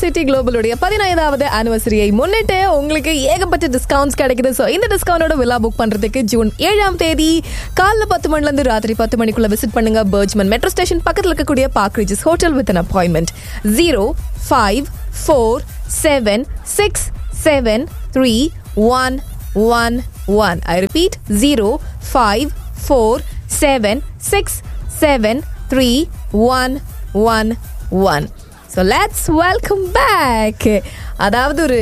City குளோபலுடைய பதினைந்தாவது ஆனிவர்சரியை முன்னிட்டு உங்களுக்கு ஏகப்பட்ட டிஸ்கவுண்ட்ஸ் கிடைக்குது ஸோ இந்த டிஸ்கவுண்டோட விழா புக் பண்றதுக்கு ஜூன் ஏழாம் தேதி காலைல பத்து மணில இருந்து ராத்திரி பத்து மணிக்குள்ள விசிட் பண்ணுங்க பர்ஜ்மன் மெட்ரோ ஸ்டேஷன் பக்கத்தில் இருக்கக்கூடிய park Regis hotel with an appointment zero five four seven six seven three one one one I repeat zero five four seven six seven three one one one so let's welcome back அதாவது ஒரு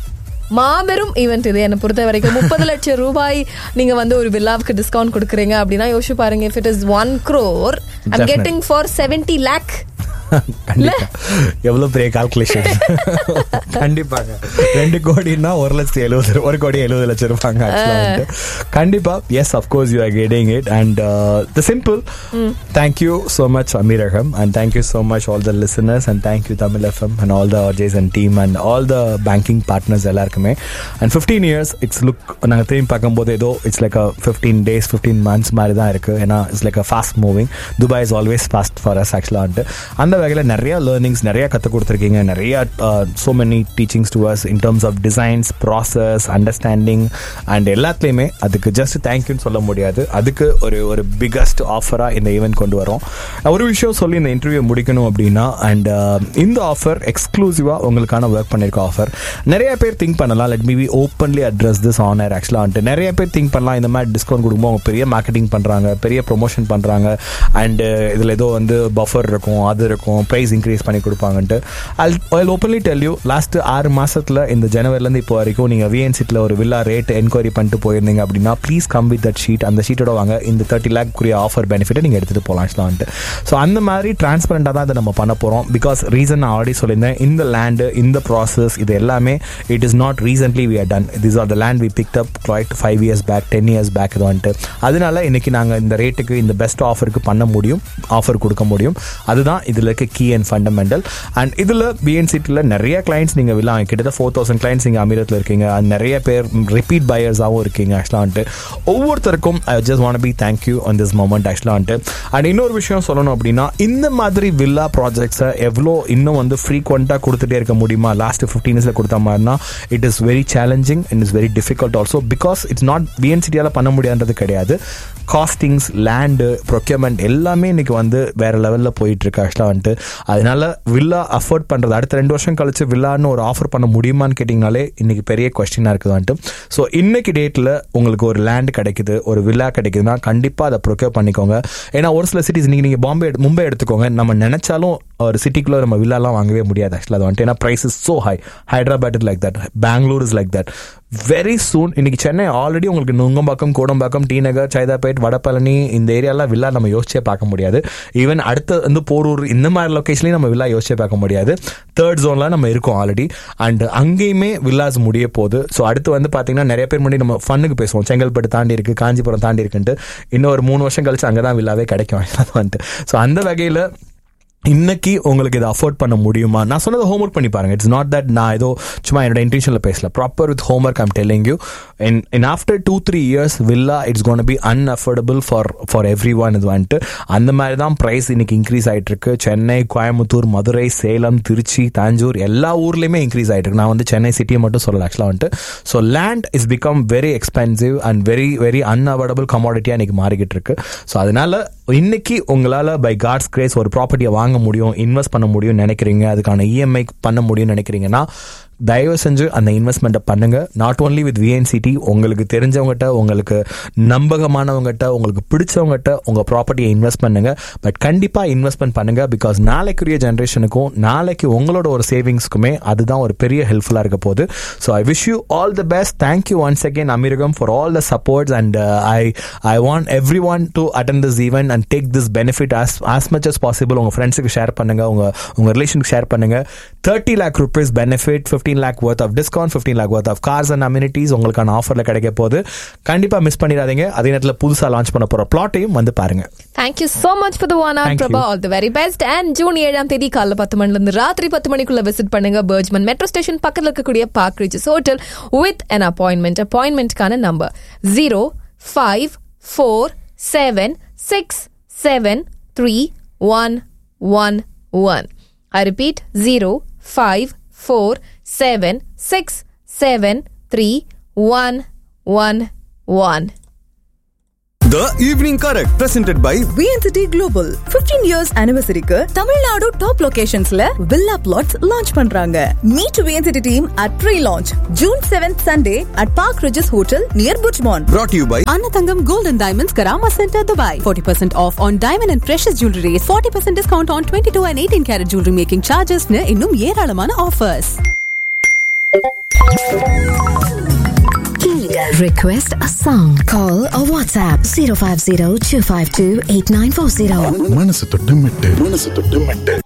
மாபெரும் event இது என்னை பொறுத்த வரைக்கும் முப்பது லட்சம் ரூபாய் நீங்க வந்து ஒரு வில்லாவுக்கு டிஸ்கவுண்ட் கொடுக்குறீங்க அப்படின்னா யோசிச்சு பாருங்க if it is one crore I'm Definitely. Getting for seventy lakh கண்டிப்பா எவ்வளவு பெரிய கால்குலேஷன் கண்டிப்பாங்க ரெண்டு கோடினா ஒரு லட்சத்தி எழுபது ஒரு கோடி எழுபது லட்சம் இருப்பாங்க actually வந்துட்டு. கண்டிப்பா yes of course you are getting it and the simple thank you so much Ameeragam and thank you so much all the listeners and thank you Tamil FM and all the RJs and team and all the banking partners எல்லாருக்குமே and fifteen years it's look நாங்கள் திரும்பி பார்க்கும்போது ஏதோ it's like a fifteen days fifteen months மாதிரி தான் இருக்குது ஏன்னா it's like a fast moving Dubai is always fast for as ஆக்சுவலாக அந்த வகையில் நிறைய லேர்னிங்ஸ் நிறைய கற்றுக் கொடுத்துருக்கீங்க நிறைய so many teachings to us in terms of designs process understanding and எல்லாத்துலேயுமே அதுக்கு ஜஸ்ட் தேங்க்யூன்னு சொல்ல முடியாது அதுக்கு ஒரு ஒரு பிக்கஸ்ட் ஆஃபராக இந்த ஈவெண்ட் கொண்டு வரோம் நான் ஒரு விஷயம் சொல்லி இந்த இன்டர்வியூ முடிக்கணும் அப்படின்னா அண்ட் இந்த ஆஃபர் எக்ஸ்க்ளூசிவாக உங்களுக்கான ஒர்க் பண்ணியிருக்க ஆஃபர் நிறைய பேர் திங்க் பண்ணலாம் let me openly address this honour ஆக்சுவலாக வந்துட்டு நிறைய பேர் திங்க் பண்ணலாம் இந்த மாதிரி டிஸ்கவுண்ட் கொடுக்கும்போது அவங்க பெரிய மார்க்கெட்டிங் பண்ணுறாங்க பெரிய ப்ரொமோஷன் பண்ணுறாங்க அண்டு இதில் ஏதோ வந்து பஃபர் இருக்கும் அது இருக்கும் ப்ரைஸ் இன்க்ரீஸ் பண்ணி கொடுப்பாங்கன்ட்டு I openly tell you last ஆறு மாசத்துல இந்த ஜனவரிலேருந்து இப்போ வரைக்கும் நீங்கள் விஎன்சிட்டில் ஒரு வில்லா ரேட் என்கொயரி பண்ணிட்டு போயிருந்தீங்க அப்படின்னா please come with that sheet அந்த ஷீட்டோட வாங்க இந்த தேர்ட்டி லேக்குரிய ஆஃபர் பெனிஃபிட்டை நீங்கள் எடுத்துகிட்டு போகலாம் ஆக்சுவலாக வந்துட்டு ஸோ அந்த மாதிரி டிரான்ஸ்பரண்டாக தான் இதை நம்ம பண்ண போகிறோம் பிகாஸ் ரீசன் நான் ஆல்ரெடி சொல்லியிருந்தேன் இந்த லேண்டு இந்த ப்ராசஸ் இது எல்லாமே it is not recently we are done this are the land we picked up right five years back ten years back இது வந்துட்டு அதனால இன்னைக்கு நாங்கள் இந்த ரேட்டுக்கு இந்த பெஸ்ட் ஆஃபருக்கு பண்ண முடியும் ஆஃபர் கொடுக்க முடியும் அதுதான் இதில் இருக்க கீ அண்ட் ஃபண்டமெண்டல் அண்ட் இதில் பிஎன்சிட்டியில் நிறைய கிளைண்ட்ஸ் நீங்கள் விழா கிட்டத்தட்ட ஃபோர் தௌசண்ட் கிளைண்ட்ஸ் நீங்கள் அமீரத்தில் இருக்கீங்க and நிறைய பேர் ரிப்பீட் பையர்ஸாகவும் இருக்கீங்க ஆக்சுவலாக வந்துட்டு ஒவ்வொருத்தருக்கும் I just want be thank you on this moment ஆக்சுவலாக வந்துட்டு அண்ட் இன்னொரு விஷயம் சொல்லணும் அப்படின்னா இந்த மாதிரி வில்லா ப்ராஜெக்ட்ஸை எவ்வளோ இன்னும் வந்து ஃப்ரீக்வெண்ட்டாக கொடுத்துட்டே இருக்க முடியுமா லாஸ்ட் ஃபிஃப்டீன் இயர்ஸில் கொடுத்த மாதிரினா it is very challenging and is very difficult also because it's not பிஎன்சிட்டியால் பண்ண முடியாதுன்றது கிடையாது காஸ்டிங்ஸ் லேண்டு ப்ரொக்யூர்மெண்ட் எல்லாமே இன்னைக்கு வந்து வேற லெவலில் போயிட்டு இருக்கு ஆக்சுவலாக வந்துட்டு அதனால வில்லா அஃபோர்ட் பண்ணுறது அடுத்த ரெண்டு வருஷம் கழிச்சு வில்லான்னு ஒரு ஆஃபர் பண்ண முடியுமான்னு கேட்டிங்கனாலே இன்னைக்கு பெரிய கொஸ்டினாக இருக்குது வந்துட்டு ஸோ இன்னைக்கு டேட்டில் உங்களுக்கு ஒரு லேண்ட் கிடைக்குது ஒரு வில்லா கிடைக்குதுன்னா கண்டிப்பாக அதை ப்ரொக்யூர் பண்ணிக்கோங்க ஏன்னா ஒரு சில சிட்டிஸ் நீங்கள் நீங்கள் பாம்பே எடு- மும்பை எடுத்துக்கோங்க நம்ம நினைச்சாலும் ஒரு சிட்டிக்குள்ளே நம்ம வில்லாலாம் வாங்கவே முடியாது ஆக்சுவலாக அது வந்துட்டு ஏன்னா price is so high Hyderabad is like that Bangalore is like that very soon இன்னைக்கு சென்னை ஆல்ரெடி உங்களுக்கு நுங்கம்பாக்கம் கோடம்பாக்கம் டி நகர் சைதாப்பேட் வடபழனி இந்த ஏரியாலாம் வில்லா நம்ம யோசிச்சே பார்க்க முடியாது ஈவன் அடுத்த வந்து போரூர் இந்த மாதிரி லொக்கேஷன்லையும் நம்ம வில்லா யோசிச்சே பார்க்க முடியாது தேர்ட் ஜோன்ல நம்ம இருக்கோம் ஆல்ரெடி அண்ட் அங்கேயுமே வில்லாஸ் முடிய போகுது ஸோ அடுத்து வந்து பார்த்தீங்கன்னா நிறைய பேர் முன்னாடி நம்ம ஃபன்னுக்கு பேசுவோம் செங்கல்பட்டு தாண்டி இருக்கு காஞ்சிபுரம் தாண்டி இருக்குன்ட்டு இன்னும் ஒரு மூணு வருஷம் கழிச்சு அங்கே தான் வில்லாவே கிடைக்கும் அது வந்துட்டு ஸோ அந்த வகையில் இன்னைக்கு உங்களுக்கு இதை அஃபோர்ட் பண்ண முடியுமா நான் சொன்னது ஹோம்ஒர்க் பண்ணி பாருங்க இட்ஸ் நாட் தட் நான் ஏதோ சும்மா என்னோட இன்டென்ஷனில் பேசல proper with homework I'm telling you in in after two three years villa it's gonna be unaffordable for for everyone இது வந்துட்டு அந்த மாதிரி தான் ப்ரைஸ் இன்னைக்கு இன்க்ரீஸ் ஆயிட்டு இருக்கு சென்னை கோயம்புத்தூர் மதுரை சேலம் திருச்சி தாஞ்சூர் எல்லா ஊர்லேயுமே இன்க்ரீஸ் ஆயிட்டு இருக்கு நான் வந்து சென்னை சிட்டியை மட்டும் சொல்லல ஆக்சுவலாக வந்துட்டு so land is become very expensive and very very unaffordable கமாடிட்டியாக இன்னைக்கு மாறிக்கிட்டு இருக்கு ஸோ அதனால இன்னைக்கு உங்களால் பை காட்ஸ் கிரேஸ் ஒரு ப்ராப்பர்ட்டியை வாங்க முடியும் இன்வெஸ்ட் பண்ண முடியும்னு நினைக்கிறீங்க அதுக்கான இஎம்ஐ பண்ண முடியும்னு நினைக்கிறீங்கன்னா தயவு செஞ்சு அந்த இன்வெஸ்ட்மெண்ட்டை பண்ணுங்க நாட் ஓன்லி வித் விஎன்சிடி உங்களுக்கு தெரிஞ்சவங்ககிட்ட உங்களுக்கு நம்பகமானவங்ககிட்ட உங்களுக்கு பிடிச்சவங்ககிட்ட உங்க ப்ராப்பர்ட்டியை இன்வெஸ்ட் பண்ணுங்க பட் கண்டிப்பா இன்வெஸ்ட்மெண்ட் பண்ணுங்க பிகாஸ் நாளைக்குரிய ஜென்ரேஷனுக்கும் நாளைக்கு உங்களோட ஒரு சேவிங்ஸ்க்குமே அதுதான் ஒரு பெரிய ஹெல்ப்ஃபுல்லா இருக்க போகுது so I wish you all the best thank you once again Ameeragam for all the supports and I I want everyone to attend this event and take this benefit as as much as possible உங்க ஃப்ரெண்ட்ஸுக்கு share பண்ணுங்க உங்க உங்க ரிலேஷனுக்கு share பண்ணுங்க thirty lakh rupees benefit fifteen lakh worth of discount fifteen lakh worth of cars and amenities உங்களுக்கான ஆஃபர்ல கிடைக்க போகுது கண்டிப்பா மிஸ் பண்ணிடாதீங்க அதே நேரத்தில் புதுசாக லான்ச் பண்ண போற பிளாட்டையும் வந்து பாருங்க thank you so much for the one hour Thank Prabha you. All the very best and June ஏழாம் தேதி காலைல பத்து மணில இருந்து ராத்திரி பத்து மணிக்குள்ள விசிட் பண்ணுங்க பர்ஜ்மன் மெட்ரோ ஸ்டேஷன் பக்கத்துல இருக்கக்கூடிய Park Regis hotel with an appointment அப்பாயின்மெண்ட்கான number zero five four seven six seven three one one one I repeat zero five four seven six seven three one one one The Evening Correct, presented by VNCT Global 15 years anniversary-க்கு Tamil Nadu top லொகேஷன்ஸ்ல villa flats launch பண்றாங்க meet VNCT team at pre launch June 7th Sunday at Park Regis hotel near புட்ச்மான் brought to you by Anatangam Gold and Diamonds Karama Center, Dubai. 40% off on diamond and precious jewelry. 40% discount on 22 and 18 karat jewelry making charges. னு இன்னும் ஏராளமான offers. Request a song. Call or WhatsApp 050 252 8940. மனசு தொட்டு மெட்டு மனசு தொட்டு மெட்டு